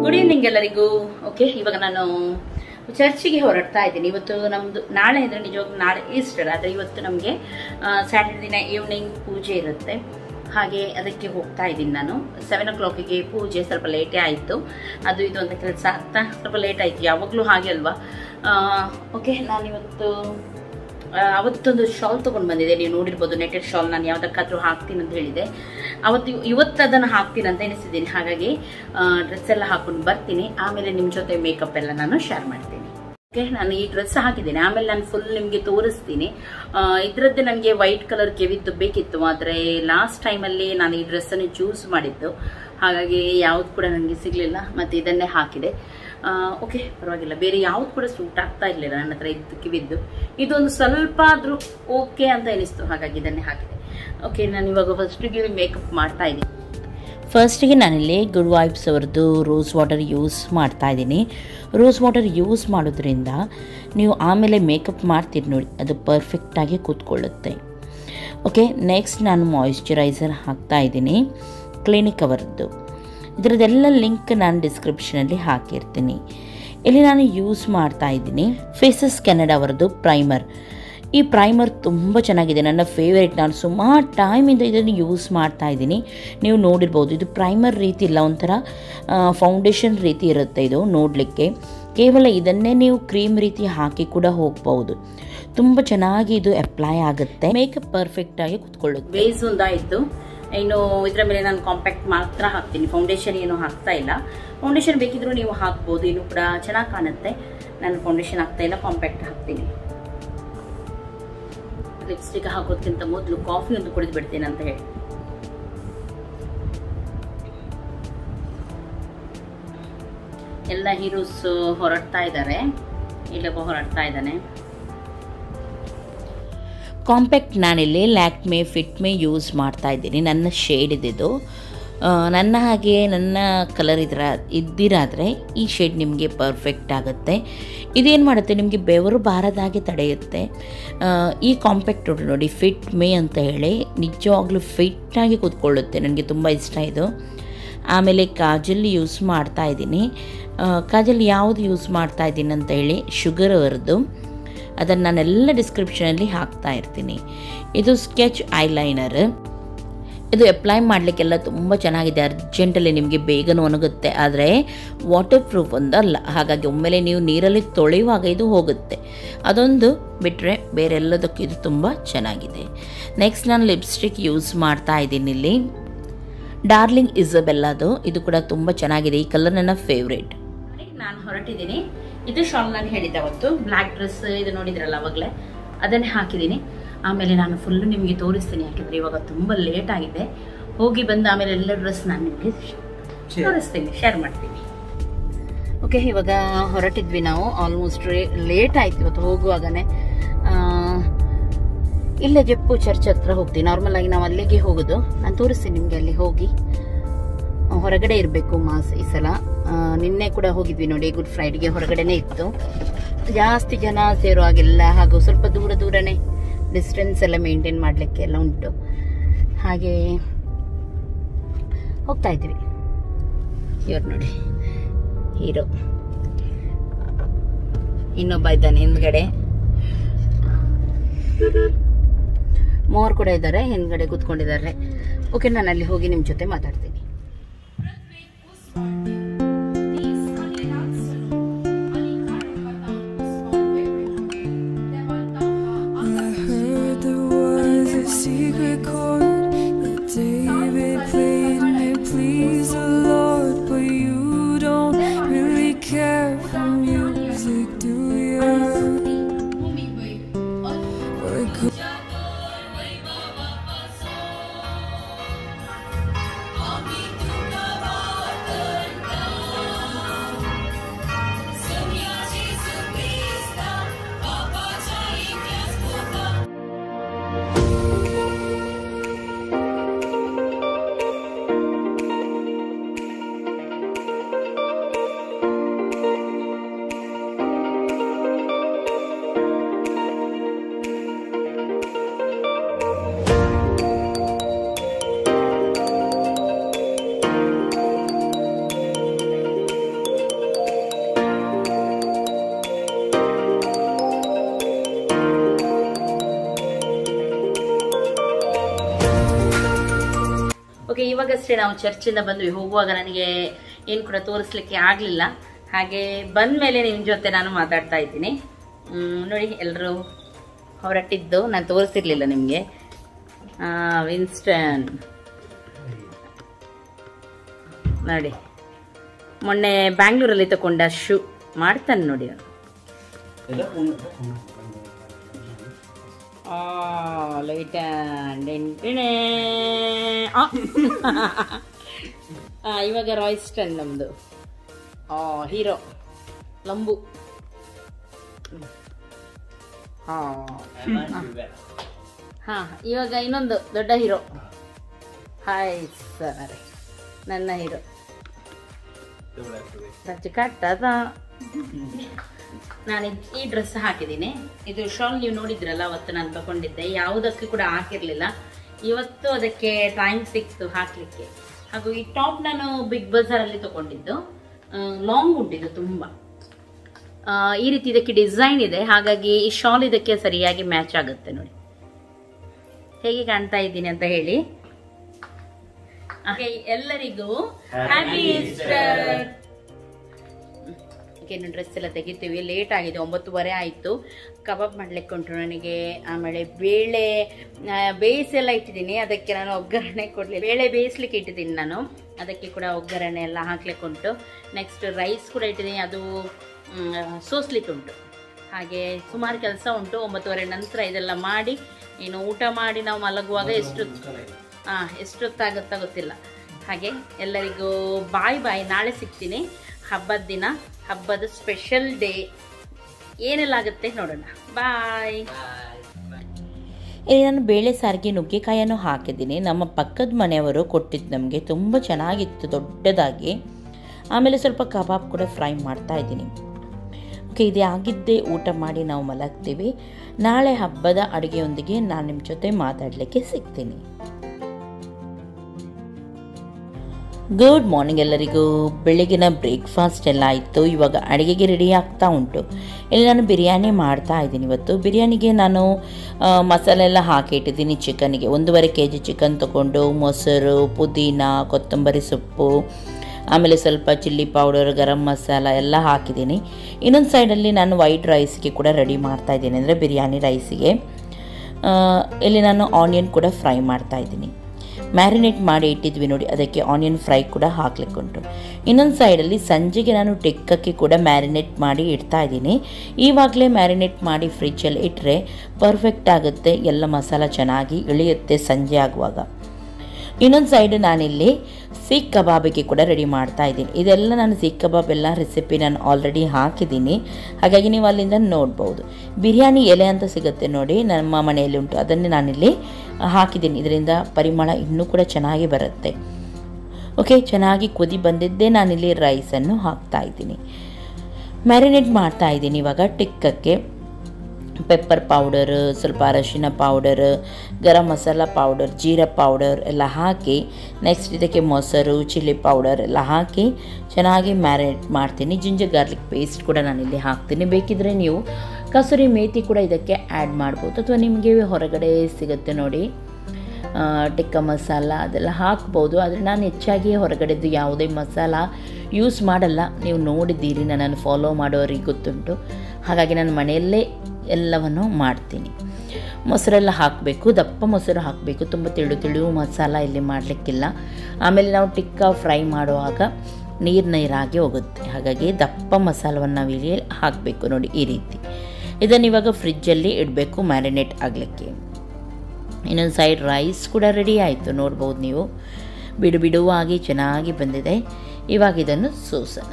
Good evening ಎಲ್ಲರಿಗೂ okay ಇವಾಗ ನಾನು ಚರ್ಚಿಗೆ ಹೊರಡ್ತಾ ಇದ್ದೀನಿ ಇವತ್ತು ನಮ್ಮದು ನಾಳೆ ಅಂದರೆ ನಿಜವಾಗ್ಲೂ ನಾಳೆ ಈಸ್ಟರ್ ಆದರೆ ಇವತ್ತು ನಮಗೆ ಸ್ಯಾಟರ್ಡೆ ದಿನ ಈವ್ನಿಂಗ್ ಪೂಜೆ ಇರುತ್ತೆ ಹಾಗೆ ಅದಕ್ಕೆ ಹೋಗ್ತಾ ಇದ್ದೀನಿ ನಾನು ಸೆವೆನ್ ಓ ಕ್ಲಾಕಿಗೆ ಪೂಜೆ ಸ್ವಲ್ಪ ಲೇಟೇ ಆಯಿತು ಅದು ಇದು ಅಂತ ಕೆಲಸ ಆಗ್ತಾ ಸ್ವಲ್ಪ ಲೇಟ್ ಆಯಿತು ಯಾವಾಗಲೂ ಹಾಗೆ ಅಲ್ವಾ ಓಕೆ ನಾನಿವತ್ತು ಆ, ಅವತ್ತೊಂದು ಶಾಲ್ ತೊಗೊಂಡು ಬಂದಿದೆ ನೀವು ನೋಡಿರ್ಬೋದು ನೆಟೆಡ್ ಶಾಲ್ ನಾನು ಯಾವುದಕ್ಕಾದ್ರೂ ಹಾಕ್ತೀನಿ ಅಂತ ಹೇಳಿದೆ ಅವತ್ತು ಇವತ್ತು ಅದನ್ನು ಹಾಕ್ತೀನಿ ಅಂತ ಎನಿಸಿದ್ದೀನಿ ಹಾಗಾಗಿ ಡ್ರೆಸ್ ಎಲ್ಲ ಹಾಕೊಂಡು ಬರ್ತೀನಿ ಆಮೇಲೆ ನಿಮ್ಮ ಜೊತೆ ಮೇಕಪ್ ಎಲ್ಲ ನಾನು ಶೇರ್ ಮಾಡ್ತೀನಿ ಓಕೆ ನಾನು ಈ ಡ್ರೆಸ್ ಹಾಕಿದ್ದೀನಿ ಆಮೇಲೆ ನಾನು ಫುಲ್ ನಿಮಗೆ ತೋರಿಸ್ತೀನಿ ಆ, ಇದ್ರದ್ದೇ ನನಗೆ ವೈಟ್ ಕಲರ್ ಕೆವಿದ್ದು ಬೇಕಿತ್ತು ಆದರೆ ಲಾಸ್ಟ್ ಟೈಮಲ್ಲಿ ನಾನು ಈ ಡ್ರೆಸ್ಸನ್ನು ಚೂಸ್ ಮಾಡಿದ್ದು ಹಾಗಾಗಿ ಯಾವ್ದು ಕೂಡ ನನಗೆ ಸಿಗಲಿಲ್ಲ ಮತ್ತು ಇದನ್ನೇ ಹಾಕಿದೆ ಓಕೆ ಪರವಾಗಿಲ್ಲ ಬೇರೆ ಯಾವ್ದು ಕೂಡ ಸೂಟ್ ಆಗ್ತಾ ಇರಲಿಲ್ಲ ನನ್ನ ಹತ್ರ ಇದ್ದು ಕಿವಿದ್ದು ಇದೊಂದು ಸ್ವಲ್ಪ ಆದರೂ ಓಕೆ ಅಂತ ಎನಿಸ್ತು ಹಾಗಾಗಿ ಇದನ್ನೇ ಹಾಕಿದೆ ಓಕೆ ನಾನು ಇವಾಗ ಫಸ್ಟಿಗೆ ಮೇಕಪ್ ಮಾಡ್ತಾ ಇದ್ದೀನಿ ಫಸ್ಟಿಗೆ ನಾನಿಲ್ಲಿ ಗುಡ್ ವೈಬ್ಸ್ ಅವ್ರದ್ದು ರೋಸ್ ವಾಟರ್ ಯೂಸ್ ಮಾಡ್ತಾ ಇದ್ದೀನಿ ರೋಸ್ ವಾಟರ್ ಯೂಸ್ ಮಾಡೋದ್ರಿಂದ ನೀವು ಆಮೇಲೆ ಮೇಕಪ್ ಮಾಡ್ತೀರಿ ನೋಡಿ ಅದು ಪರ್ಫೆಕ್ಟಾಗಿ ಕೂತ್ಕೊಳ್ಳುತ್ತೆ ಓಕೆ ನೆಕ್ಸ್ಟ್ ನಾನು ಮಾಯಿಶ್ಚರೈಸರ್ ಹಾಕ್ತಾ ಇದ್ದೀನಿ ಕ್ಲಿನಿಕ್ ಅವರದ್ದು ಇದರದ್ದೆಲ್ಲ ಲಿಂಕ್ ನಾನು ಡಿಸ್ಕ್ರಿಪ್ಷನಲ್ಲಿ ಹಾಕಿರ್ತೀನಿ ಇಲ್ಲಿ ನಾನು ಯೂಸ್ ಮಾಡ್ತಾ ಇದ್ದೀನಿ ಫೇಸಸ್ ಕೆನಡಾ ಅವರದ್ದು ಪ್ರೈಮರ್ ಈ ಪ್ರೈಮರ್ ತುಂಬ ಚೆನ್ನಾಗಿದೆ ನನ್ನ ಫೇವರೇಟ್ ನಾನು ಸುಮಾರು ಟೈಮಿಂದ ಇದನ್ನು ಯೂಸ್ ಮಾಡ್ತಾ ಇದ್ದೀನಿ ನೀವು ನೋಡಿರ್ಬೋದು ಇದು ಪ್ರೈಮರ್ ರೀತಿ ಇಲ್ಲ ಒಂಥರ ಫೌಂಡೇಶನ್ ರೀತಿ ಇರುತ್ತೆ ಇದು ನೋಡಲಿಕ್ಕೆ ಕೇವಲ ಇದನ್ನೇ ನೀವು ಕ್ರೀಮ್ ರೀತಿ ಹಾಕಿ ಕೂಡ ಹೋಗ್ಬೋದು ತುಂಬ ಚೆನ್ನಾಗಿ ಇದು ಅಪ್ಲೈ ಆಗುತ್ತೆ ಮೇಕಪ್ ಪರ್ಫೆಕ್ಟಾಗಿ ಕುತ್ಕೊಳ್ಳುತ್ತೆ ಬೇಸ್ ಒಂದಾಯಿತು ಇನ್ನು ಇದರ ಮೇಲೆ ನಾನು ಕಾಂಪ್ಯಾಕ್ಟ್ ಮಾತ್ರ ಹಾಕ್ತೀನಿ ಫೌಂಡೇಶನ್ ಏನು ಹಾಕ್ತಾ ಇಲ್ಲ ಫೌಂಡೇಶನ್ ಬೇಕಿದ್ರೂ ನೀವು ಹಾಕ್ಬೋದು ಇನ್ನು ಕೂಡ ಚೆನ್ನಾಗಿ ಕಾಣುತ್ತೆ ನಾನು ಫೌಂಡೇಶನ್ ಹಾಕ್ತಾ ಇಲ್ಲ ಕಾಂಪ್ಯಾಕ್ಟ್ ಹಾಕ್ತೀನಿ ಲಿಪ್ಸ್ಟಿಕ್ ಹಾಕೋದ್ಕಿಂತ ಮೊದಲು ಕಾಫಿ ಒಂದು ಕುಡಿದು ಬಿಡ್ತೀನಿ ಅಂತ ಹೇಳಿ ಎಲ್ಲ ಹೀರೋಸ್ ಹೊರಡ್ತಾ ಇದ್ದಾರೆ ಇಲ್ಲೊಬ್ಬ ಹೊರಡ್ತಾ ಇದ್ದಾನೆ ಕಾಂಪ್ಯಾಕ್ಟ್ ನಾನಿಲ್ಲಿ ಲ್ಯಾಕ್ಮೆ ಫಿಟ್ಮೆ ಯೂಸ್ ಮಾಡ್ತಾ ಇದ್ದೀನಿ ನನ್ನ ಶೇಡ್ ಇದ್ದಿದ್ದು ಆ, ನನ್ನ ಹಾಗೆ ನನ್ನ ಕಲರ್ ಇದ್ರ ಇದ್ದಿರಾದರೆ ಈ ಶೇಡ್ ನಿಮಗೆ ಪರ್ಫೆಕ್ಟ್ ಆಗುತ್ತೆ ಇದೇನು ಮಾಡುತ್ತೆ ನಿಮಗೆ ಬೆವರು ಬಾರದ ಹಾಗೆ ತಡೆಯುತ್ತೆ ಆ, ಈ ಕಾಂಪ್ಯಾಕ್ಟ್ ನೋಡಿ ನೋಡಿ ಫಿಟ್ ಮೇ ಅಂತ ಹೇಳಿ ನಿಜವಾಗ್ಲೂ ಫಿಟ್ಟಾಗಿ ಕೂತ್ಕೊಳ್ಳುತ್ತೆ ನನಗೆ ತುಂಬ ಇಷ್ಟ ಇದು ಆಮೇಲೆ ಕಾಜಲ್ ಯೂಸ್ ಮಾಡ್ತಾ ಇದ್ದೀನಿ ಆ, ಕಾಜಲ್ ಯಾವುದು ಯೂಸ್ ಮಾಡ್ತಾ ಇದ್ದೀನಿ ಅಂತ ಹೇಳಿ ಶುಗರ್ ಅವರದ್ದು ಅದನ್ನು ನಾನೆಲ್ಲ ಡಿಸ್ಕ್ರಿಪ್ಷನಲ್ಲಿ ಹಾಕ್ತಾ ಇರ್ತೀನಿ ಇದು ಸ್ಕೆಚ್ ಐಲೈನರ್ ಇದು ಅಪ್ಲೈ ಮಾಡಲಿಕ್ಕೆಲ್ಲ ತುಂಬ ಚೆನ್ನಾಗಿದೆ ಅರ್ಜೆಂಟಲ್ಲಿ ನಿಮಗೆ ಬೇಗನೆ ಒಣಗುತ್ತೆ ಆದರೆ ವಾಟರ್ ಪ್ರೂಫ್ ಒಂದು ಅಲ್ಲ ಹಾಗಾಗಿ ಒಮ್ಮೆಲೆ ನೀವು ನೀರಲ್ಲಿ ತೊಳೆಯುವಾಗ ಇದು ಹೋಗುತ್ತೆ ಅದೊಂದು ಬಿಟ್ಟರೆ ಬೇರೆ ಎಲ್ಲದಕ್ಕೂ ಇದು ತುಂಬ ಚೆನ್ನಾಗಿದೆ ನೆಕ್ಸ್ಟ್ ನಾನು ಲಿಪ್ಸ್ಟಿಕ್ ಯೂಸ್ ಮಾಡ್ತಾ ಇದ್ದೀನಿ ಇಲ್ಲಿ ಡಾರ್ಲಿಂಗ್ ಇಸಬೆಲ್ಲದು ಇದು ಕೂಡ ತುಂಬ ಚೆನ್ನಾಗಿದೆ ಈ ಕಲರ್ ನನ್ನ ಫೇವ್ರೇಟ್ ನಾನು ಹೊರಟಿದ್ದೀನಿ ಇದು ಶಾಲ್ ನಾನು ಹೇಳಿದ್ದೆ ಅವತ್ತು ಬ್ಲ್ಯಾಕ್ ಡ್ರೆಸ್ ಇದು ನೋಡಿದ್ರಲ್ಲ ಅವಾಗಲೇ ಅದನ್ನೇ ಹಾಕಿದ್ದೀನಿ ಆಮೇಲೆ ನಾನು ಫುಲ್ಲು ನಿಮಗೆ ತೋರಿಸ್ತೀನಿ ಯಾಕೆಂದರೆ ಇವಾಗ ತುಂಬ ಲೇಟ್ ಆಗಿದೆ ಹೋಗಿ ಬಂದು ಆಮೇಲೆ ಎಲ್ಲ ಡ್ರೆಸ್ ನಾನು ನಿಮಗೆ ತೋರಿಸ್ತೀನಿ ಶೇರ್ ಮಾಡ್ತೀನಿ ಓಕೆ ಇವಾಗ ಹೊರಟಿದ್ವಿ ನಾವು ಆಲ್ಮೋಸ್ಟ್ ಲೇಟ್ ಆಯ್ತು ಇವತ್ತು ಹೋಗುವಾಗನೇ ಆ, ಇಲ್ಲೇ ಜಪ್ಪು ಚರ್ಚ್ ಹತ್ರ ಹೋಗ್ತೀವಿ ನಾರ್ಮಲ್ ಆಗಿ ನಾವು ಅಲ್ಲಿಗೆ ಹೋಗೋದು ನಾನು ತೋರಿಸ್ತೀನಿ ನಿಮಗೆ ಅಲ್ಲಿ ಹೋಗಿ ಆ, ಹೊರಗಡೆ ಇರಬೇಕು ಮಾಸ್ ಈ ಸಲ ಆ, ನಿನ್ನೆ ಕೂಡ ಹೋಗಿದ್ವಿ ನೋಡಿ ಗುಡ್ ಫ್ರೈಡ್ಗೆ ಹೊರಗಡೆನೆ ಇತ್ತು ಜಾಸ್ತಿ ಜನ ಸೇರೋ ಹಾಗೆಲ್ಲ ಹಾಗೂ ಸ್ವಲ್ಪ ದೂರ ದೂರನೇ ಡಿಸ್ಟೆನ್ಸ್ ಎಲ್ಲ ಮೇಂಟೈನ್ ಮಾಡಲಿಕ್ಕೆ ಎಲ್ಲ ಉಂಟು ಹಾಗೆ ಹೋಗ್ತಾ ಇದ್ವಿ ಇವ್ರು ನೋಡಿ ಹೀರೋ ಇನ್ನೊಬ್ಬ ಇದ್ದಾನೆ ಹಿಂದ್ಗಡೆ ಮೂವರು ಕೂಡ ಇದ್ದಾರೆ ಹಿಂದ್ಗಡೆ ಕೂತ್ಕೊಂಡಿದ್ದಾರೆ ಓಕೆ ನಾನು ಅಲ್ಲಿ ಹೋಗಿ ನಿಮ್ಮ ಜೊತೆ ಮಾತಾಡ್ತೀನಿ I heard there was a secret chord that David played and it pleased the Lord, but you don't really care for music, do you? But I could okay ಇವಾಗಷ್ಟೇ ನಾವು ಚರ್ಚಿಂದ ಬಂದ್ವಿ ಹೋಗುವಾಗ ನನಗೆ ಏನು ಕೂಡ ತೋರಿಸ್ಲಿಕ್ಕೆ ಆಗಲಿಲ್ಲ ಹಾಗೆ ಬಂದ ಮೇಲೆ ನಿಮ್ಮ ಜೊತೆ ನಾನು ಮಾತಾಡ್ತಾ ಇದ್ದೀನಿ ಮ್, ನೋಡಿ ಎಲ್ಲರೂ ಹೊರಟಿದ್ದು ನಾನು ತೋರಿಸಿರ್ಲಿಲ್ಲ ನಿಮಗೆ ವಿನ್ಸ್ಟನ್ ನೋಡಿ ಮೊನ್ನೆ ಬ್ಯಾಂಗ್ಳೂರಲ್ಲಿ ತಗೊಂಡ ಶೂ ಮಾಡ್ತಾನೆ ನೋಡಿ ಅವನು ಲೈಟ್ ಇವಾಗ ರಾಯ್ಸ್ಟನ್ ನಮ್ಮದು ಹೀರೋ ಲಂಬು ಹಾ ಇವಾಗ ಇನ್ನೊಂದು ದೊಡ್ಡ ಹೀರೋ ಹಾಯ್ ಸರ್ ನನ್ನ ಹೀರೋ ಸಚ್ಚಿ ಕಟ್ಟದ ನಾನು ಇದ್- ಈ ಡ್ರೆಸ್ ಹಾಕಿದ್ದೀನಿ ಇದು ಶಾಲ್ ನೀವು ನೋಡಿದ್ರಲ್ಲ ಅವತ್ತು ನಾನು ತಗೊಂಡಿದ್ದೆ ಯಾವುದಕ್ಕೆ ಕೂಡ ಹಾಕಿರ್ಲಿಲ್ಲ ಇವತ್ತು ಅದಕ್ಕೆ ಟೈಮ್ ಸಿಕ್ತು ಹಾಕ್ಲಿಕ್ಕೆ ಹಾಗೂ ಈ ಟಾಪ್ ನಾನು ಬಿಗ್ ಬಜಾರಲ್ಲಿ ತಗೊಂಡಿದ್ದು ಲಾಂಗ್ ಉಂಟಿದ್ದು ತುಂಬಾ ಆ, ಈ ರೀತಿ ಇದಕ್ಕೆ ಡಿಸೈನ್ ಇದೆ ಹಾಗಾಗಿ ಈ ಶಾಲ್ ಇದಕ್ಕೆ ಸರಿಯಾಗಿ ಮ್ಯಾಚ್ ಆಗುತ್ತೆ ನೋಡಿ ಹೇಗೆ ಕಾಣ್ತಾ ಇದ್ದೀನಿ ಅಂತ ಹೇಳಿ ಹಾಗೆ ಎಲ್ಲರಿಗೂ ಹ್ಯಾಪಿ ಈಸ್ಟರ್ ಇನ್ನು ಡ್ರೆಸ್ ಎಲ್ಲ ತೆಗಿತೀವಿ ಲೇಟ್ ಆಗಿದೆ ಒಂಬತ್ತುವರೆ ಆಯಿತು ಕಬಾಬ್ ಮಾಡ್ಲಿಕ್ಕೆ ಉಂಟು ನನಗೆ ಆಮೇಲೆ ಬೇಳೆ ಆ, ಬೇಯಿಸೆಲ್ಲ ಇಟ್ಟಿದ್ದೀನಿ ಅದಕ್ಕೆ ನಾನು ಒಗ್ಗರಣೆ ಕೊಡಲಿ ಬೇಳೆ ಬೇಯಿಸ್ಲಿಕ್ಕೆ ಇಟ್ಟಿದ್ದೀನಿ ನಾನು ಅದಕ್ಕೆ ಕೂಡ ಒಗ್ಗರಣೆ ಎಲ್ಲ ಹಾಕ್ಲಿಕ್ಕೆ ಉಂಟು ನೆಕ್ಸ್ಟ್ ರೈಸ್ ಕೂಡ ಇಟ್ಟಿದ್ದೀನಿ ಅದು ಮ್, ಸೋಸ್ಲಿಕ್ಕೆ ಉಂಟು ಹಾಗೆ ಸುಮಾರು ಕೆಲಸ ಉಂಟು ಒಂಬತ್ತುವರೆ ನಂತರ ಇದೆಲ್ಲ ಮಾಡಿ ಇನ್ನು ಊಟ ಮಾಡಿ ನಾವು ಮಲಗುವಾಗ ಎಷ್ಟು ಹಾ ಎಷ್ಟೊತ್ತಾಗುತ್ತಾ ಗೊತ್ತಿಲ್ಲ ಹಾಗೆ ಎಲ್ಲರಿಗೂ ಬಾಯ್ ಬಾಯ್ ನಾಳೆ ಸಿಗ್ತೀನಿ ಹಬ್ಬದ ದಿನ ಹಬ್ಬದ ಸ್ಪೆಷಲ್ ಡೇ ಏನೆಲ್ಲ ಆಗುತ್ತೆ ನೋಡೋಣ ಬಾಯ್ ಇಲ್ಲಿ ನಾನು ಬೇಳೆ ಸಾರಿಗೆ ನುಗ್ಗೆಕಾಯನ್ನು ಹಾಕಿದ್ದೀನಿ ನಮ್ಮ ಪಕ್ಕದ ಮನೆಯವರು ಕೊಟ್ಟಿದ್ದು ನಮಗೆ ತುಂಬ ಚೆನ್ನಾಗಿತ್ತು ದೊಡ್ಡದಾಗಿ ಆಮೇಲೆ ಸ್ವಲ್ಪ ಕಬಾಬ್ ಕೂಡ ಫ್ರೈ ಮಾಡ್ತಾ ಇದ್ದೀನಿ ಓಕೆ ಇದು ಆಗಿದ್ದೇ ಊಟ ಮಾಡಿ ನಾವು ಮಲಗ್ತೀವಿ ನಾಳೆ ಹಬ್ಬದ ಅಡುಗೆಯೊಂದಿಗೆ ನಾನು ನಿಮ್ಮ ಜೊತೆ ಮಾತಾಡಲಿಕ್ಕೆ ಸಿಗ್ತೀನಿ ಗುಡ್ ಮಾರ್ನಿಂಗ್ ಎಲ್ಲರಿಗೂ ಬೆಳಗಿನ ಬ್ರೇಕ್ಫಾಸ್ಟ್ ಎಲ್ಲ ಆಯಿತು ಇವಾಗ ಅಡುಗೆಗೆ ರೆಡಿ ಆಗ್ತಾ ಉಂಟು ಇಲ್ಲಿ ನಾನು ಬಿರಿಯಾನಿ ಮಾಡ್ತಾ ಇದ್ದೀನಿ ಇವತ್ತು ಬಿರಿಯಾನಿಗೆ ನಾನು ಆ, ಮಸಾಲೆ ಎಲ್ಲ ಹಾಕಿ ಇಟ್ಟಿದ್ದೀನಿ ಚಿಕನ್ಗೆ ಒಂದೂವರೆ ಕೆ ಜಿ ಚಿಕನ್ ತೊಗೊಂಡು ಮೊಸರು ಪುದೀನ ಕೊತ್ತಂಬರಿ ಸೊಪ್ಪು ಆಮೇಲೆ ಸ್ವಲ್ಪ ಚಿಲ್ಲಿ ಪೌಡರ್ ಗರಂ ಮಸಾಲ ಎಲ್ಲ ಹಾಕಿದ್ದೀನಿ ಇನ್ನೊಂದು ಸೈಡಲ್ಲಿ ನಾನು ವೈಟ್ ರೈಸ್ಗೆ ಕೂಡ ರೆಡಿ ಮಾಡ್ತಾ ಇದ್ದೀನಿ ಅಂದರೆ ಬಿರಿಯಾನಿ ರೈಸಿಗೆ ಆ, ಇಲ್ಲಿ ನಾನು ಆನಿಯನ್ ಕೂಡ ಫ್ರೈ ಮಾಡ್ತಾ ಇದ್ದೀನಿ ಮ್ಯಾರಿನೇಟ್ ಮಾಡಿ ಇಟ್ಟಿದ್ವಿ ನೋಡಿ ಅದಕ್ಕೆ ಆನಿಯನ್ ಫ್ರೈ ಕೂಡ ಹಾಕ್ಲಿಕ್ಕೆ ಉಂಟು ಇನ್ನೊಂದು ಸೈಡಲ್ಲಿ ಸಂಜೆಗೆ ನಾನು ಟಿಕ್ಕಕ್ಕೆ ಕೂಡ ಮ್ಯಾರಿನೇಟ್ ಮಾಡಿ ಇಡ್ತಾ ಇದ್ದೀನಿ ಇವಾಗಲೇ ಮ್ಯಾರಿನೇಟ್ ಮಾಡಿ ಫ್ರಿಜ್ಜಲ್ಲಿ ಇಟ್ಟರೆ ಪರ್ಫೆಕ್ಟ್ ಆಗುತ್ತೆ ಎಲ್ಲ ಮಸಾಲ ಚೆನ್ನಾಗಿ ಇಳಿಯುತ್ತೆ ಸಂಜೆ ಆಗುವಾಗ ಇನ್ನೊಂದು ಸೈಡ್ ನಾನಿಲ್ಲಿ ಸೀಖ್ ಕಬಾಬಿಗೆ ಕೂಡ ರೆಡಿ ಮಾಡ್ತಾ ಇದ್ದೀನಿ ಇದೆಲ್ಲ ನಾನು ಸೀಖ್ ಕಬಾಬ್ ಎಲ್ಲ ರೆಸಿಪಿ ನಾನು ಆಲ್ರೆಡಿ ಹಾಕಿದ್ದೀನಿ ಹಾಗಾಗಿ ನೀವು ಅಲ್ಲಿಂದ ನೋಡ್ಬೋದು ಬಿರಿಯಾನಿ ಎಲೆ ಅಂತ ಸಿಗುತ್ತೆ ನೋಡಿ ನಮ್ಮ ಮನೆಯಲ್ಲಿ ಉಂಟು ಅದನ್ನೇ ನಾನಿಲ್ಲಿ ಹಾಕಿದ್ದೀನಿ ಇದರಿಂದ ಪರಿಮಳ ಇನ್ನೂ ಕೂಡ ಚೆನ್ನಾಗಿ ಬರುತ್ತೆ ಓಕೆ ಚೆನ್ನಾಗಿ ಕುದಿ ಬಂದಿದ್ದೇ ನಾನಿಲ್ಲಿ ರೈಸನ್ನು ಹಾಕ್ತಾ ಇದ್ದೀನಿ ಮ್ಯಾರಿನೇಟ್ ಮಾಡ್ತಾ ಇದ್ದೀನಿ ಇವಾಗ ಟಿಕ್ಕಕ್ಕೆ ಪೆಪ್ಪರ್ ಪೌಡರ್ ಸ್ವಲ್ಪ ಅರಶಿನ powder garam masala powder jeera powder ಎಲ್ಲ ಹಾಕಿ ನೆಕ್ಸ್ಟ್ ಇದಕ್ಕೆ ಮೊಸರು ಚಿಲ್ಲಿ ಪೌಡರ್ ಎಲ್ಲ ಹಾಕಿ ಚೆನ್ನಾಗಿ ಮ್ಯಾರಿನೇಟ್ ಮಾಡ್ತೀನಿ ಜಿಂಜರ್ ಗಾರ್ಲಿಕ್ ಪೇಸ್ಟ್ ಕೂಡ ನಾನಿಲ್ಲಿ ಹಾಕ್ತೀನಿ ಬೇಕಿದ್ರೆ ನೀವು ಕಸೂರಿ ಮೇಥಿ ಕೂಡ ಇದಕ್ಕೆ ಆ್ಯಡ್ ಮಾಡ್ಬೋದು ಅಥವಾ ನಿಮಗೆ ಹೊರಗಡೆ ಸಿಗುತ್ತೆ ನೋಡಿ ಆ, ಟಿಕ್ಕ ಮಸಾಲ ಅದೆಲ್ಲ ಹಾಕ್ಬೋದು ಆದರೆ ನಾನು ಹೆಚ್ಚಾಗಿ ಹೊರಗಡೆದು ಯಾವುದೇ ಮಸಾಲ ಯೂಸ್ ಮಾಡಲ್ಲ ನೀವು ನೋಡಿದ್ದೀರಿ ನನ್ನನ್ನು ಫಾಲೋ ಮಾಡೋರಿಗೆ ಗೊತ್ತುಂಟು ಹಾಗಾಗಿ ನಾನು ಮನೆಯಲ್ಲೇ ಎಲ್ಲವನ್ನು ಮಾಡ್ತೀನಿ ಮೊಸರೆಲ್ಲ ಹಾಕಬೇಕು ದಪ್ಪ ಮೊಸರು ಹಾಕಬೇಕು ತುಂಬ ತಿಳು ತಿಳು ಮಸಾಲ ಇಲ್ಲಿ ಮಾಡಲಿಕ್ಕಿಲ್ಲ ಆಮೇಲೆ ನಾವು ಟಿಕ್ಕ ಫ್ರೈ ಮಾಡುವಾಗ ನೀರು ನೀರಾಗಿ ಹೋಗುತ್ತೆ ಹಾಗಾಗಿ ದಪ್ಪ ಮಸಾಲವನ್ನು ನಾವು ಇಲ್ಲಿ ಹಾಕಬೇಕು ನೋಡಿ ಈ ರೀತಿ ಇದನ್ನು ಇವಾಗ ಫ್ರಿಜ್ಜಲ್ಲಿ ಇಡಬೇಕು ಮ್ಯಾರಿನೇಟ್ ಆಗಲಿಕ್ಕೆ ಇನ್ನೊಂದು ಸೈಡ್ ರೈಸ್ ಕೂಡ ರೆಡಿ ಆಯಿತು ನೋಡ್ಬೋದು ನೀವು ಬಿಡು ಬಿಡುವಾಗಿ ಚೆನ್ನಾಗಿ ಬಂದಿದೆ ಇವಾಗ ಇದನ್ನು ಸೋಸೋಣ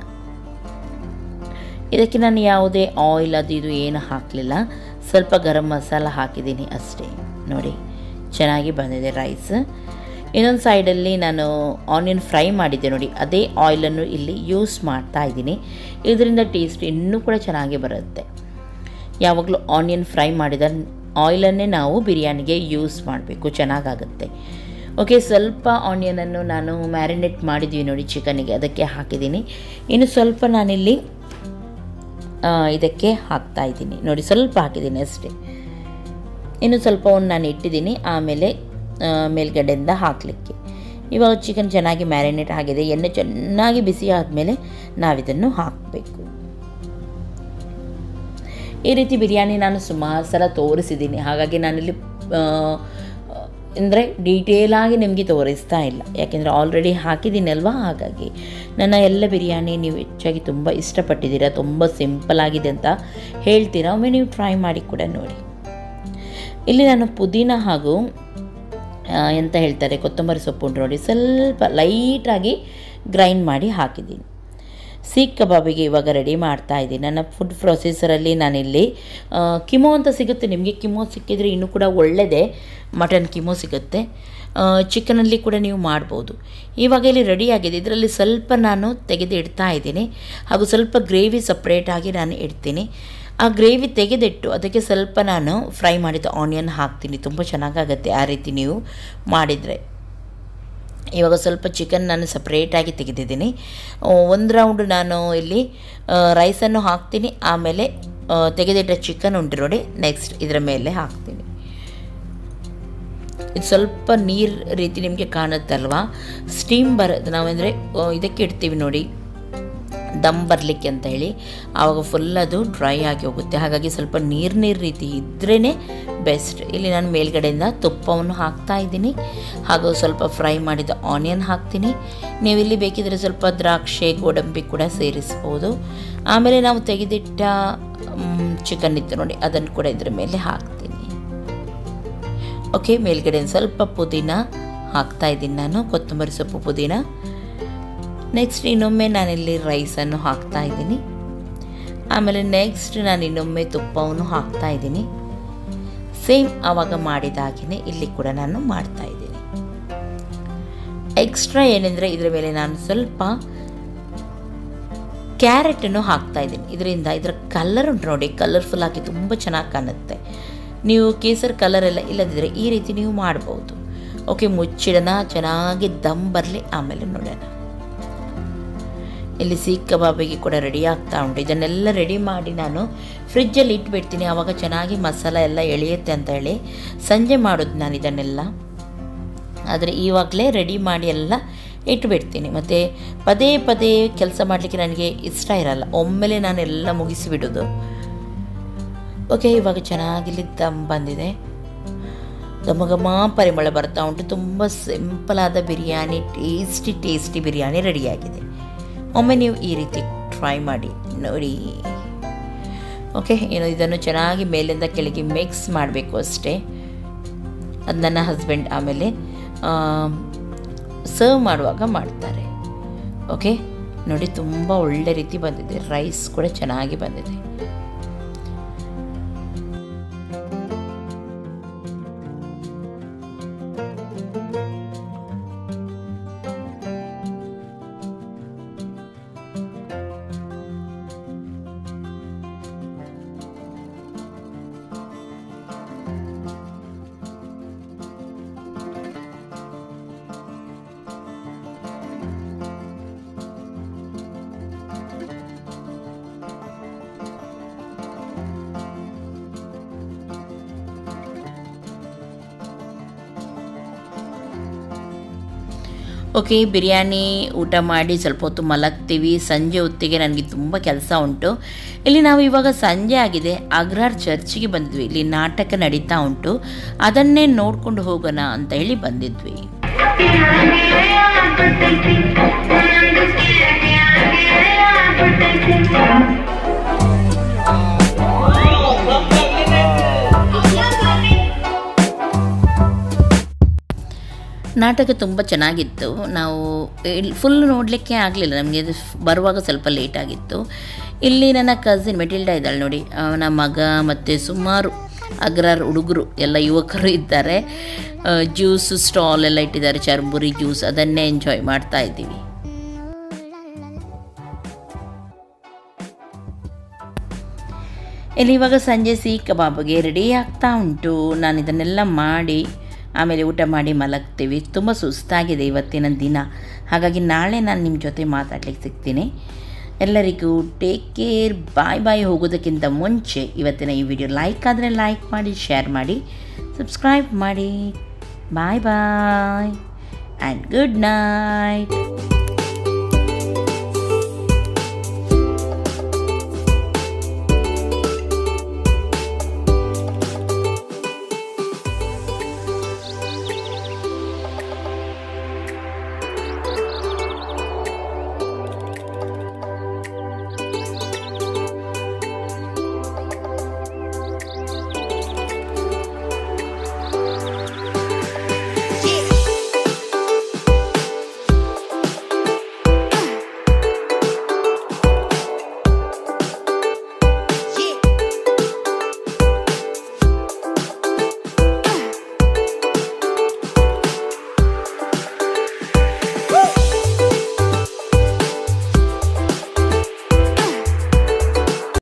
ಇದಕ್ಕೆ ನಾನು ಯಾವುದೇ ಆಯಿಲ್ ಅದು ಇದು ಏನು ಹಾಕಲಿಲ್ಲ ಸ್ವಲ್ಪ ಗರಂ ಮಸಾಲ ಹಾಕಿದ್ದೀನಿ ಅಷ್ಟೇ ನೋಡಿ ಚೆನ್ನಾಗಿ ಬಂದಿದೆ ರೈಸ್ ಇನ್ನೊಂದು ಸೈಡಲ್ಲಿ ನಾನು ಆನಿಯನ್ ಫ್ರೈ ಮಾಡಿದ್ದೆ ನೋಡಿ ಅದೇ ಆಯಿಲನ್ನು ಇಲ್ಲಿ ಯೂಸ್ ಮಾಡ್ತಾ ಇದ್ದೀನಿ ಇದರಿಂದ ಟೇಸ್ಟ್ ಇನ್ನೂ ಕೂಡ ಚೆನ್ನಾಗಿ ಬರುತ್ತೆ ಯಾವಾಗಲೂ ಆನಿಯನ್ ಫ್ರೈ ಮಾಡಿದ ಆಯಿಲನ್ನೇ ನಾವು ಬಿರಿಯಾನಿಗೆ ಯೂಸ್ ಮಾಡಬೇಕು ಚೆನ್ನಾಗಾಗುತ್ತೆ ಓಕೆ ಸ್ವಲ್ಪ ಆನಿಯನನ್ನು ನಾನು ಮ್ಯಾರಿನೇಟ್ ಮಾಡಿದ್ವಿ ನೋಡಿ ಚಿಕನಿಗೆ ಅದಕ್ಕೆ ಹಾಕಿದ್ದೀನಿ ಇನ್ನು ಸ್ವಲ್ಪ ನಾನಿಲ್ಲಿ ಆ, ಇದಕ್ಕೆ ಹಾಕ್ತಾ ಇದ್ದೀನಿ ನೋಡಿ ಸ್ವಲ್ಪ ಹಾಕಿದ್ದೀನಿ ಅಷ್ಟೇ ಇನ್ನು ಸ್ವಲ್ಪವನ್ನು ನಾನು ಇಟ್ಟಿದ್ದೀನಿ ಆಮೇಲೆ ಆ, ಮೇಲ್ಗಡೆಯಿಂದ ಹಾಕಲಿಕ್ಕೆ ಇವಾಗ ಚಿಕನ್ ಚೆನ್ನಾಗಿ ಮ್ಯಾರಿನೇಟ್ ಆಗಿದೆ ಎಣ್ಣೆ ಚೆನ್ನಾಗಿ ಬಿಸಿ ಆದಮೇಲೆ ನಾವಿದನ್ನು ಹಾಕಬೇಕು ಈ ರೀತಿ ಬಿರಿಯಾನಿ ನಾನು ಸುಮಾರು ಸಲ ತೋರಿಸಿದ್ದೀನಿ ಹಾಗಾಗಿ ನಾನಿಲ್ಲಿ ಅಂದರೆ ಡೀಟೇಲಾಗಿ ನಿಮಗೆ ತೋರಿಸ್ತಾ ಇಲ್ಲ ಯಾಕೆಂದರೆ ಆಲ್ರೆಡಿ ಹಾಕಿದ್ದೀನಿ ಅಲ್ವಾ ಹಾಗಾಗಿ ನನ್ನ ಎಲ್ಲ ಬಿರಿಯಾನಿ ನೀವು ಹೆಚ್ಚಾಗಿ ತುಂಬ ಇಷ್ಟಪಟ್ಟಿದ್ದೀರಾ ತುಂಬ ಸಿಂಪಲ್ ಆಗಿದೆ ಅಂತ ಹೇಳ್ತೀರಾ ಒಮ್ಮೆ ನೀವು ಟ್ರೈ ಮಾಡಿ ಕೂಡ ನೋಡಿ ಇಲ್ಲಿ ನಾನು ಪುದೀನ ಹಾಗೂ ಆ, ಎಂತ ಹೇಳ್ತಾರೆ ಕೊತ್ತಂಬರಿ ಸೊಪ್ಪು ಉಂಟು ನೋಡಿ ಸ್ವಲ್ಪ ಲೈಟಾಗಿ ಗ್ರೈಂಡ್ ಮಾಡಿ ಹಾಕಿದ್ದೀನಿ ಸೀಖ್ ಕಬಾಬಿಗೆ ಇವಾಗ ರೆಡಿ ಮಾಡ್ತಾ ಇದ್ದೀನಿ ನನ್ನ ಫುಡ್ ಪ್ರೊಸೆಸರಲ್ಲಿ ನಾನಿಲ್ಲಿ ಆ, ಕಿಮೋ ಅಂತ ಸಿಗುತ್ತೆ ನಿಮಗೆ ಕಿಮೋ ಸಿಕ್ಕಿದರೆ ಇನ್ನೂ ಕೂಡ ಒಳ್ಳೆಯದೇ ಮಟನ್ ಕಿಮೋ ಸಿಗುತ್ತೆ ಚಿಕನಲ್ಲಿ ಕೂಡ ನೀವು ಮಾಡ್ಬೋದು ಇವಾಗ ಇಲ್ಲಿ ರೆಡಿ ಆಗಿದೆ ಇದರಲ್ಲಿ ಸ್ವಲ್ಪ ನಾನು ತೆಗೆದು ಇಡ್ತಾ ಇದ್ದೀನಿ ಹಾಗೂ ಸ್ವಲ್ಪ ಗ್ರೇವಿ ಸಪ್ರೇಟಾಗಿ ನಾನು ಇಡ್ತೀನಿ ಆ ಗ್ರೇವಿ ತೆಗೆದಿಟ್ಟು ಅದಕ್ಕೆ ಸ್ವಲ್ಪ ನಾನು ಫ್ರೈ ಮಾಡಿದ ಆನಿಯನ್ ಹಾಕ್ತೀನಿ ತುಂಬ ಚೆನ್ನಾಗಾಗತ್ತೆ ಆ ರೀತಿ ನೀವು ಮಾಡಿದರೆ ಇವಾಗ ಸ್ವಲ್ಪ ಚಿಕನ್ ನಾನು ಸಪ್ರೇಟಾಗಿ ತೆಗೆದಿದ್ದೀನಿ ಒಂದು ರೌಂಡ್ ನಾನು ಇಲ್ಲಿ ರೈಸನ್ನು ಹಾಕ್ತೀನಿ ಆಮೇಲೆ ಆ, ತೆಗೆದಿಟ್ಟ ಚಿಕನ್ ಉಂಟು ನೋಡಿ ನೆಕ್ಸ್ಟ್ ಇದರ ಮೇಲೆ ಹಾಕ್ತೀನಿ ಇದು ಸ್ವಲ್ಪ ನೀರು ರೀತಿ ನಿಮಗೆ ಕಾಣುತ್ತಲ್ವಾ ಸ್ಟೀಮ್ ಬರೋದು ನಾವಂದರೆ ಇದಕ್ಕೆ ಇಡ್ತೀವಿ ನೋಡಿ ದಮ್ ಬರಲಿಕ್ಕೆ ಅಂತ ಹೇಳಿ ಆವಾಗ ಫುಲ್ ಅದು ಡ್ರೈ ಆಗಿ ಹೋಗುತ್ತೆ ಹಾಗಾಗಿ ಸ್ವಲ್ಪ ನೀರು ನೀರು ರೀತಿ ಇದ್ರೇ ಬೆಸ್ಟ್ ಇಲ್ಲಿ ನಾನು ಮೇಲ್ಗಡೆಯಿಂದ ತುಪ್ಪವನ್ನು ಹಾಕ್ತಾ ಇದ್ದೀನಿ ಹಾಗೂ ಸ್ವಲ್ಪ ಫ್ರೈ ಮಾಡಿದ ಆನಿಯನ್ ಹಾಕ್ತೀನಿ ನೀವು ಇಲ್ಲಿ ಬೇಕಿದ್ರೆ ಸ್ವಲ್ಪ ದ್ರಾಕ್ಷಿ ಗೋಡಂಬಿ ಕೂಡ ಸೇರಿಸ್ಬೋದು ಆಮೇಲೆ ನಾವು ತೆಗೆದಿಟ್ಟ ಚಿಕನ್ ಇತ್ತು ನೋಡಿ ಅದನ್ನು ಕೂಡ ಇದ್ರ ಮೇಲೆ ಹಾಕ್ತೀನಿ ಓಕೆ ಮೇಲ್ಗಡೆ ಸ್ವಲ್ಪ ಪುದೀನ ಹಾಕ್ತಾ ಇದ್ದೀನಿ ನಾನು ಕೊತ್ತಂಬರಿ ಸೊಪ್ಪು ಪುದೀನ ನೆಕ್ಸ್ಟ್ ಇನ್ನೊಮ್ಮೆ ನಾನಿಲ್ಲಿ ರೈಸನ್ನು ಹಾಕ್ತಾ ಇದ್ದೀನಿ ಆಮೇಲೆ ನೆಕ್ಸ್ಟ್ ನಾನು ಇನ್ನೊಮ್ಮೆ ತುಪ್ಪವನ್ನು ಹಾಕ್ತಾ ಇದ್ದೀನಿ ಸೇಮ್ ಆವಾಗ ಮಾಡಿದಾಗಿನೇ ಇಲ್ಲಿ ಕೂಡ ನಾನು ಮಾಡ್ತಾ ಇದ್ದೀನಿ ಎಕ್ಸ್ಟ್ರಾ ಏನೆಂದರೆ ಇದರ ಮೇಲೆ ನಾನು ಸ್ವಲ್ಪ ಕ್ಯಾರೆಟನ್ನು ಹಾಕ್ತಾ ಇದ್ದೀನಿ ಇದರಿಂದ ಇದರ ಕಲರ್ ಉಂಟು ನೋಡಿ ಕಲರ್ಫುಲ್ ಆಗಿ ತುಂಬ ಚೆನ್ನಾಗಿ ಕಾಣುತ್ತೆ ನೀವು ಕೇಸರ್ ಕಲರ್ ಎಲ್ಲ ಇಲ್ಲದಿದ್ದರೆ ಈ ರೀತಿ ನೀವು ಮಾಡ್ಬೋದು ಓಕೆ ಮುಚ್ಚಿಡೋಣ ಚೆನ್ನಾಗಿ ದಮ್ ಬರಲಿ ಆಮೇಲೆ ನೋಡೋಣ ಇಲ್ಲಿ ಸೀಖ್ ಕಬಾಬಿಗೆ ಕೂಡ ರೆಡಿ ಆಗ್ತಾ ಉಂಟು ಇದನ್ನೆಲ್ಲ ರೆಡಿ ಮಾಡಿ ನಾನು ಫ್ರಿಜ್ಜಲ್ಲಿ ಇಟ್ಬಿಡ್ತೀನಿ ಆವಾಗ ಚೆನ್ನಾಗಿ ಮಸಾಲ ಎಲ್ಲ ಎಳೆಯುತ್ತೆ ಅಂತ ಹೇಳಿ ಸಂಜೆ ಮಾಡೋದು ನಾನು ಇದನ್ನೆಲ್ಲ ಆದರೆ ಇವಾಗಲೇ ರೆಡಿ ಮಾಡಿ ಎಲ್ಲ ಇಟ್ಬಿಡ್ತೀನಿ ಮತ್ತು ಪದೇ ಪದೇ ಕೆಲಸ ಮಾಡಲಿಕ್ಕೆ ನನಗೆ ಇಷ್ಟ ಇರಲ್ಲ ಒಮ್ಮೆಲೆ ನಾನು ಎಲ್ಲ ಮುಗಿಸಿಬಿಡೋದು ಓಕೆ ಇವಾಗ ಚೆನ್ನಾಗಿಲ್ಲಿ ದಮ್ ಬಂದಿದೆ ಘಮ ಘಮ ಪರಿಮಳ ಬರ್ತಾ ಉಂಟು ತುಂಬ ಸಿಂಪಲಾದ ಬಿರಿಯಾನಿ ಟೇಸ್ಟಿ ಟೇಸ್ಟಿ ಬಿರಿಯಾನಿ ರೆಡಿಯಾಗಿದೆ ಒಮ್ಮೆ ನೀವು ಈ ರೀತಿ ಟ್ರೈ ಮಾಡಿ ನೋಡಿ ಓಕೆ ಏನು ಇದನ್ನು ಚೆನ್ನಾಗಿ ಮೇಲಿಂದ ಕೆಳಗೆ ಮಿಕ್ಸ್ ಮಾಡಬೇಕು ಅಷ್ಟೇ ಅದು ನನ್ನ ಹಸ್ಬೆಂಡ್ ಆಮೇಲೆ ಸರ್ವ್ ಮಾಡುವಾಗ ಮಾಡ್ತಾರೆ ಓಕೆ ನೋಡಿ ತುಂಬ ಒಳ್ಳೆ ರೀತಿ ಬಂದಿದೆ ರೈಸ್ ಕೂಡ ಚೆನ್ನಾಗಿ ಬಂದಿದೆ ಓಕೆ ಬಿರಿಯಾನಿ ಊಟ ಮಾಡಿ ಸ್ವಲ್ಪ ಹೊತ್ತು ಮಲಗ್ತೀವಿ ಸಂಜೆ ಹೊತ್ತಿಗೆ ನನಗೆ ತುಂಬ ಕೆಲಸ ಉಂಟು ಇಲ್ಲಿ ನಾವು ಇವಾಗ ಸಂಜೆ ಆಗಿದೆ ಅಗ್ರಾರ್ ಚರ್ಚಿಗೆ ಬಂದಿದ್ವಿ ಇಲ್ಲಿ ನಾಟಕ ನಡೀತಾ ಉಂಟು ಅದನ್ನೇ ನೋಡ್ಕೊಂಡು ಹೋಗೋಣ ಅಂತ ಹೇಳಿ ಬಂದಿದ್ವಿ ನಾಟಕ ತುಂಬ ಚೆನ್ನಾಗಿತ್ತು ನಾವು ಫುಲ್ ನೋಡಲಿಕ್ಕೆ ಆಗಲಿಲ್ಲ ನಮಗೆ ಅದು ಬರುವಾಗ ಸ್ವಲ್ಪ ಲೇಟ್ ಆಗಿತ್ತು ಇಲ್ಲಿ ನನ್ನ ಕಸಿನ್ ಮೆಟಿಲ್ಡಾ ಇದ್ದಾಳೆ ನೋಡಿ ಅವನ ಮಗ ಮತ್ತು ಸುಮಾರು ಅಗ್ರಾರ್ ಹುಡುಗರು ಎಲ್ಲ ಯುವಕರು ಇದ್ದಾರೆ ಜ್ಯೂಸ್ ಸ್ಟಾಲ್ ಎಲ್ಲ ಇಟ್ಟಿದ್ದಾರೆ ಚರ್ಬುರಿ ಜ್ಯೂಸ್ ಅದನ್ನೇ ಎಂಜಾಯ್ ಮಾಡ್ತಾ ಇದ್ದೀವಿ ಇಲ್ಲಿ ಇವಾಗ ಸಂಜೆ ಸೀ ಕಬಾಬ್ಗೆ ರೆಡಿ ಆಗ್ತಾ ಉಂಟು ನಾನು ಇದನ್ನೆಲ್ಲ ಮಾಡಿ ಆಮೇಲೆ ಊಟ ಮಾಡಿ ಮಲಗ್ತೀವಿ ತುಂಬ ಸುಸ್ತಾಗಿದೆ ಇವತ್ತಿನ ದಿನ ಹಾಗಾಗಿ ನಾಳೆ ನಾನು ನಿಮ್ಮ ಜೊತೆ ಮಾತಾಡ್ಲಿಕ್ಕೆ ಸಿಗ್ತೀನಿ ಎಲ್ಲರಿಗೂ ಟೇಕ್ ಕೇರ್ ಬಾಯ್ ಬಾಯ್ ಹೋಗೋದಕ್ಕಿಂತ ಮುಂಚೆ ಇವತ್ತಿನ ಈ ವಿಡಿಯೋ ಲೈಕ್ ಆದರೆ ಲೈಕ್ ಮಾಡಿ ಶೇರ್ ಮಾಡಿ ಸಬ್ಸ್ಕ್ರೈಬ್ ಮಾಡಿ bye bye and good night